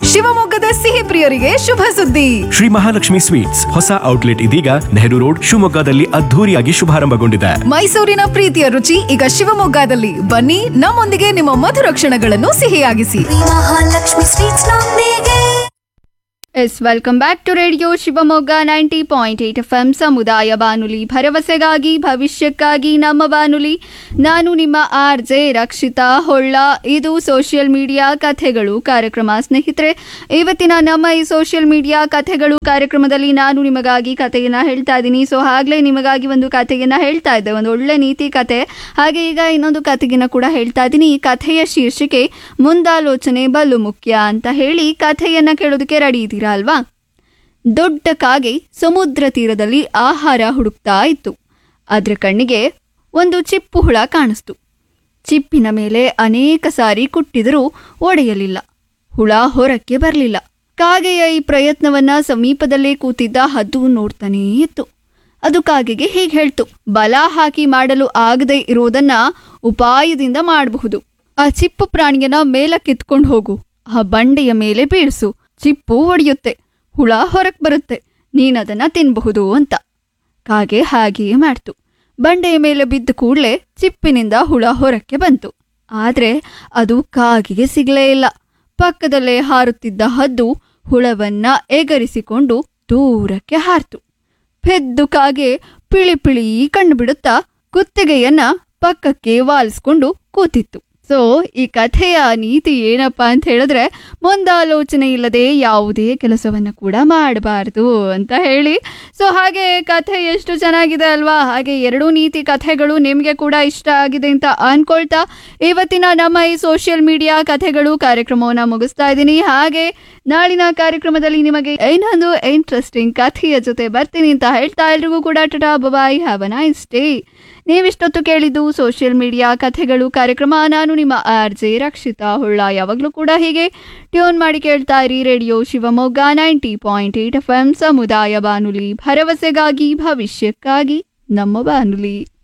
ಶಿವಮೊಗ್ಗದ ಸಿಹಿ ಪ್ರಿಯರಿಗೆ ಶುಭ ಸುದ್ದಿ ಶ್ರೀ ಮಹಾಲಕ್ಷ್ಮಿ ಸ್ವೀಟ್ಸ್ ಹೊಸ ಔಟ್ಲೆಟ್ ಇದೀಗ ನೆಹರು ರೋಡ್ ಶಿವಮೊಗ್ಗದಲ್ಲಿ ಅದ್ಧೂರಿಯಾಗಿ ಶುಭಾರಂಭಗೊಂಡಿದೆ ಮೈಸೂರಿನ ಪ್ರೀತಿಯ ರುಚಿ ಈಗ ಶಿವಮೊಗ್ಗದಲ್ಲಿ ಬನ್ನಿ ನಮ್ಮೊಂದಿಗೆ ನಿಮ್ಮ ಮಧುರ ಕ್ಷಣಗಳನ್ನು ಸಿಹಿಯಾಗಿಸಿ ಮಹಾಲಕ್ಷ್ಮಿ ಸ್ವೀಟ್ಸ್ ನೊಂದಿಗೆ yes welcome back to radio Shivamogga ninety point eight F M ಸಮುದಾಯ ಬಾನುಲಿ ಭರವಸೆಗಾಗಿ ಭವಿಷ್ಯಕ್ಕಾಗಿ ನಮ್ಮ ಬಾನುಲಿ ನಾನು ನಿಮ್ಮ ಆರ್ ಜೆ ರಕ್ಷಿತಾ ಹೊಳ್ಳ ಇದು ಸೋಷಿಯಲ್ ಮೀಡಿಯಾ ಕಥೆಗಳು ಕಾರ್ಯಕ್ರಮ ಸ್ನೇಹಿತರೆ ಇವತ್ತಿನ ನಮ್ಮ ಈ ಸೋಷಿಯಲ್ ಮೀಡಿಯಾ ಕಥೆಗಳು ಕಾರ್ಯಕ್ರಮದಲ್ಲಿ ನಾನು ನಿಮಗಾಗಿ ಕಥೆಯನ್ನ ಹೇಳ್ತಾ ಇದ್ದೀನಿ ಸೊ ಆಗ್ಲೇ ನಿಮಗಾಗಿ ಒಂದು ಕಥೆಯನ್ನ ಹೇಳ್ತಾ ಇದ್ದೆ ಒಂದು ಒಳ್ಳೆ ನೀತಿ ಕಥೆ ಹಾಗೆ ಈಗ ಇನ್ನೊಂದು ಕಥೆಗಿನ ಕೂಡ ಹೇಳ್ತಾ ಇದ್ದೀನಿ ಈ ಕಥೆಯ ಶೀರ್ಷಿಕೆ ಮುಂದಾಲೋಚನೆ ಬಲು ಮುಖ್ಯ ಅಂತ ಹೇಳಿ ಕಥೆಯನ್ನ ಕೇಳೋದಕ್ಕೆ ರೆಡಿ ಇದ್ದೀರಾ ಅಲ್ವಾ ದೊಡ್ಡ ಕಾಗೆ ಸಮುದ್ರ ತೀರದಲ್ಲಿ ಆಹಾರ ಹುಡುಕ್ತಾ ಇತ್ತು ಅದ್ರ ಕಣ್ಣಿಗೆ ಒಂದು ಚಿಪ್ಪು ಹುಳ ಕಾಣಿಸ್ತು ಚಿಪ್ಪಿನ ಮೇಲೆ ಅನೇಕ ಸಾರಿ ಕುಟ್ಟಿದರೂ ಒಡೆಯಲಿಲ್ಲ ಹುಳ ಹೊರಕ್ಕೆ ಬರಲಿಲ್ಲ ಕಾಗೆಯ ಈ ಪ್ರಯತ್ನವನ್ನ ಸಮೀಪದಲ್ಲೇ ಕೂತಿದ್ದ ಹದ್ದು ನೋಡ್ತಾನೇ ಇತ್ತು ಅದು ಕಾಗೆಗೆ ಹೀಗೆ ಹೇಳ್ತು ಬಲ ಹಾಕಿ ಮಾಡಲು ಆಗದೆ ಇರೋದನ್ನ ಉಪಾಯದಿಂದ ಮಾಡಬಹುದು ಆ ಚಿಪ್ಪು ಪ್ರಾಣಿಯನ್ನ ಮೇಲಕ್ಕೆತ್ಕೊಂಡು ಹೋಗು ಆ ಬಂಡೆಯ ಮೇಲೆ ಬೀಳ್ಸು ಚಿಪ್ಪು ಒಡೆಯುತ್ತೆ ಹುಳ ಹೊರಕ್ ಬರುತ್ತೆ ನೀನದನ್ನ ತಿನ್ಬಹುದು ಅಂತ ಕಾಗೆ ಹಾಗೆಯೇ ಮಾಡ್ತು ಬಂಡೆಯ ಮೇಲೆ ಬಿದ್ದ ಕೂಡಲೇ ಚಿಪ್ಪಿನಿಂದ ಹುಳ ಹೊರಕ್ಕೆ ಬಂತು ಆದ್ರೆ ಅದು ಕಾಗೆಗೆ ಸಿಗಲೇ ಇಲ್ಲ ಪಕ್ಕದಲ್ಲೇ ಹಾರುತ್ತಿದ್ದ ಹದ್ದು ಹುಳವನ್ನ ಎಗರಿಸಿಕೊಂಡು ದೂರಕ್ಕೆ ಹಾರ್ತು ಪೆದ್ದು ಕಾಗೆ ಪಿಳಿ ಪಿಳಿ ಕಣ್ಣು ಬಿಡುತ್ತಾ ಕುತ್ತಿಗೆಯನ್ನ ಪಕ್ಕಕ್ಕೆ ವಾಲಿಸ್ಕೊಂಡು ಕೂತಿತ್ತು ಸೊ ಈ ಕಥೆಯ ನೀತಿ ಏನಪ್ಪಾ ಅಂತ ಹೇಳಿದ್ರೆ ಮುಂದಾಲೋಚನೆ ಇಲ್ಲದೆ ಯಾವುದೇ ಕೆಲಸವನ್ನ ಕೂಡ ಮಾಡಬಾರ್ದು ಅಂತ ಹೇಳಿ ಸೊ ಹಾಗೆ ಕಥೆ ಎಷ್ಟು ಚೆನ್ನಾಗಿದೆ ಅಲ್ವಾ ಹಾಗೆ ಎರಡೂ ನೀತಿ ಕಥೆಗಳು ನಿಮಗೆ ಕೂಡ ಇಷ್ಟ ಆಗಿದೆ ಅಂತ ಅನ್ಕೊಳ್ತಾ ಇವತ್ತಿನ ನಮ್ಮ ಈ ಸೋಷಿಯಲ್ ಮೀಡಿಯಾ ಕಥೆಗಳು ಕಾರ್ಯಕ್ರಮವನ್ನು ಮುಗಿಸ್ತಾ ಇದ್ದೀನಿ ಹಾಗೆ ನಾಳಿನ ಕಾರ್ಯಕ್ರಮದಲ್ಲಿ ನಿಮಗೆ ಇನ್ನೊಂದು ಇಂಟ್ರೆಸ್ಟಿಂಗ್ ಕಥೆಯ ಜೊತೆ ಬರ್ತೀನಿ ಅಂತ ಹೇಳ್ತಾ ಎಲ್ರಿಗೂ ಕೂಡ tata bye bye have a nice day ನೀವಿಷ್ಟೊತ್ತು ಕೇಳಿದ್ದು ಸೋಷಿಯಲ್ ಮೀಡಿಯಾ ಕಥೆಗಳು ಕಾರ್ಯಕ್ರಮ ನಾನು ನಿಮ್ಮ ಆರ್ ಜೆ ರಕ್ಷಿತಾ ಹೊಳ್ಳ ಯಾವಾಗಲೂ ಕೂಡ ಹೀಗೆ ಟ್ಯೂನ್ ಮಾಡಿ ಕೇಳ್ತಾ ಇರಿ radio Shivamogga ninety point eight F M ಸಮುದಾಯ ಬಾನುಲಿ ಭರವಸೆಗಾಗಿ ಭವಿಷ್ಯಕ್ಕಾಗಿ ನಮ್ಮ ಬಾನುಲಿ